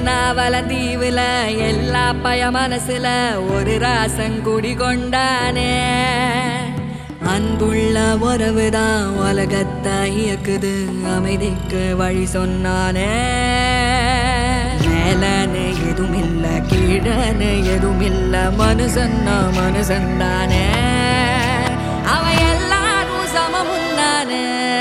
எர்ணாவல தீவுல எல்லா பய மனசுல ஒரு ராசன் குடி கொண்டானே அன்புள்ள உறவுதான் உலகத்தை இயக்குது அமைதிக்கு வழி சொன்னானே மேலன்னு எதுவும் இல்ல கீழன்னு எதுவும் இல்ல மனுஷன்னா மனுஷன்தானே அவன் எல்லாரும் சமமுன்னானே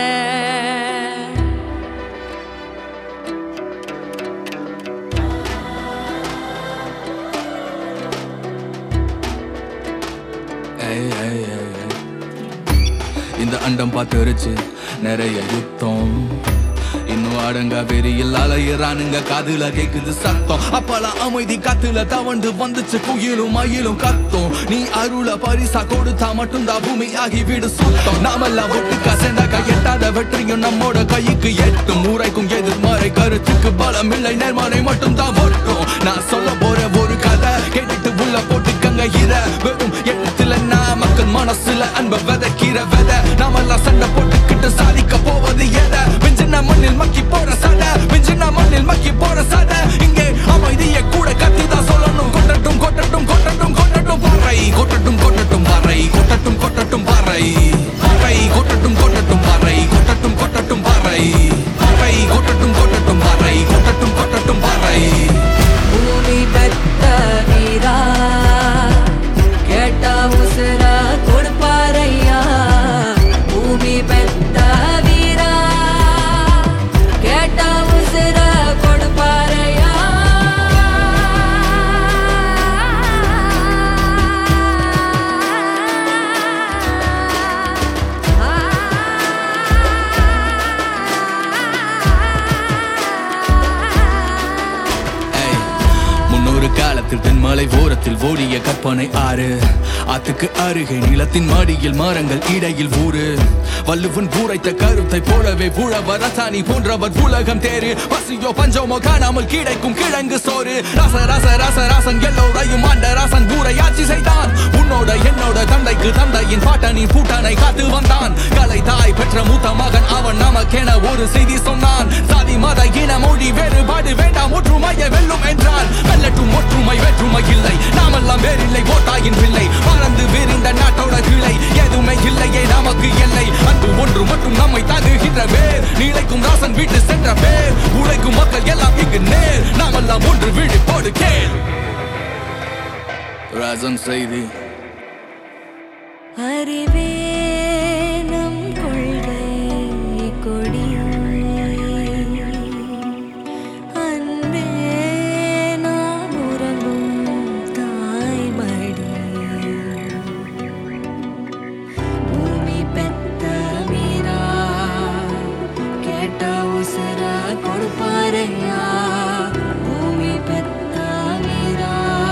ஏய், ஏய், ஏய், ஏய். இந்த அண்டம் பார்த்துருச்சு நிறைய யுத்தம் இன்னும் அடங்கா பெரிய அலையிறானுங்க காதுல கேக்குது சத்தம் அப்பலாம் அமைதி காத்துல தவண்டு வந்துச்சு குயிலும் மயிலும் கத்தும் நீ அருள பரிசா கொடுத்தா மட்டும்தான் பூமி ஆகி வீடு சுத்தம் நாமெல்லாம் ஒட்டுக்கா சேர்ந்தாக்கா எட்டாத வெற்றியும் நம்மோட கைக்கு எட்டும் ஊரைக்கும் எதிர்மறை கருத்துக்கு பலம் இல்லை நேர்மறை மட்டும் தான் ஒட்டும் நான் சொல்ல போற ஒரு கதை கேட்டுட்டு உள்ள போட்டுக்கங்க இத வெறும் எழுத்துல நான் மக்கள் மனசுல அன்ப விதைக்கிற விதை நாமெல்லாம் சண்டை போட்டுக்கிட்டு சாதிக்க போவது எதை மிஞ்சின மண்ணில் மக்கி போற சதை மிஞ்சின மண்ணில் மக்கி போற சதை இங்கே அமைதியை கூட கத்தி தான் சொல்லணும் கொட்டட்டும் கொட்டட்டும் கொட்டட்டும் கொட்டட்டும் பாறை கொட்டட்டும் கொட்டட்டும் பாறை கொட்டட்டும் கொட்டட்டும் பாறை பாறை கொட்டட்டும் கொட்டட்டும் பாறை கொட்டட்டும் கொட்டட்டும் பாறை பாறை கொட்டட்டும் கொட்டட்டும் பாறை கொட்டட்டும் கொட்டட்டும் பாறை பூமி பெத்த வீரா கேட்ட உசுர கொடுப்பாரையா பூமி பெத்த வீரா கேட்ட உசுர கொடுப்பாரையா ஏய், முன்னொரு காலத்தில் தென்மலை ஓரத்தில் ஓடிய கற்பனை ஆறு ஆத்துக்கு அருகே நிலத்தின் மடியில் மரங்கள் இடையில் ஊரு வள்ளுவன் பூரைத்த கருத்தை போலவே புழவர் ரசானி போன்றவர் உலகம் தேரு பசியோ பஞ்சமோ காணாமல் கிடைக்கும் கிழங்கு சோறு ரச ரச ரச ரசன் எல்லோரையும் ஆண்ட ரசன் ஊரை ஆட்சி செய்தான் உன்னோட என்னோட தந்தைக்கு தந்தையின் பாட்டனின் பூட்டனை காத்து வந்தான் கலை தாய் பெற்ற மூத்த மகன் அவன் நமக்கென ஒரு செய்தி சொன்னான் சாதி மத இன மொழி வேறுபாடு வேண்டாம் ஒற்றுமையை வெல்லும் என்றான் வெல்லட்டும் ஒற்றுமை வேற்றுமை இல்லை நாமெல்லாம் வேறில்லை ஓட்டாயின் பிள்ளை பறந்து விரிந்த நாட்டோட கிளை எதுவுமே இல்லையே நமக்கு எல்லை அன்பு ஒன்று மட்டும் நம்மை தாங்குகின்ற வேர் நீளைக்கும் ராசன் வீட்டு சென்ற பேர் உழைக்கும் மக்கள் எல்லாம் இங்கு நேர் நாமெல்லாம் ஒன்று விழி போடு கேள் ராசன் செய்தி அறிவே நம் கொள்கை கொடி அன்பே நாம் உறங்கும் தாய்மடி பூமி பெத்த மீரா கேட்ட உசுர கொடுப்பாரையா பூமி பெத்த மீரா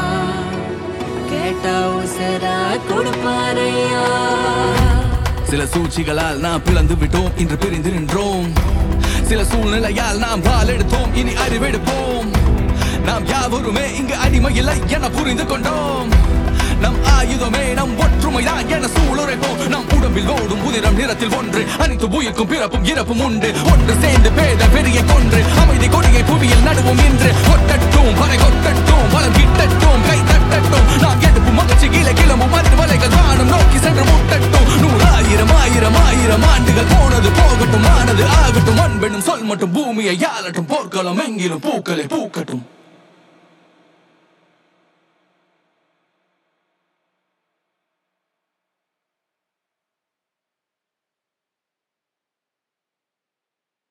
கேட்ட உசுர கொடுப்பாரையா சில சூழ்ச்சிகளால் நாம் பிளந்து விட்டோம் இன்று பிரிந்து நின்றோம் சில சூழ்நிலையால் நாம் வால் எடுத்தோம் இனி அறிவெடுப்போம் நாம் யாவருமே இங்கு அடிமை இல்லை என புரிந்து கொண்டோம் நம் ஆயுதமே நம் ஒற்றுமைதான் என சூளுரைப்போம் நம் உடம்பில் ஓடும் உதிரம் நிறத்தில் ஒன்று அனைத்து உயிர்க்கும் பிறப்பும் இறப்பும் உண்டு ஒன்று சேர்ந்து பேத பெரிய கொன்று அமைதி கொடியை புவியில் நடுவோம் என்று கொட்டட்டும் பறை கொட்டட்டும் பலம் கிட்டட்டும் கை தட்டட்டும் நாம் எடுப்பும் மகிழ்ச்சி கீழே கிளம்பும் மருந்து வலைகள் வானம் நோக்கி சென்று முட்டட்டும் நூறாயிரம் ஆயிரம் ஆயிரம் ஆண்டுகள் போனது போகட்டும் ஆனது ஆகட்டும் அன்பெனும் சொல் மட்டும் பூமியை யாழட்டும் போர்க்களம் எங்கிலும் பூக்களை பூக்கட்டும்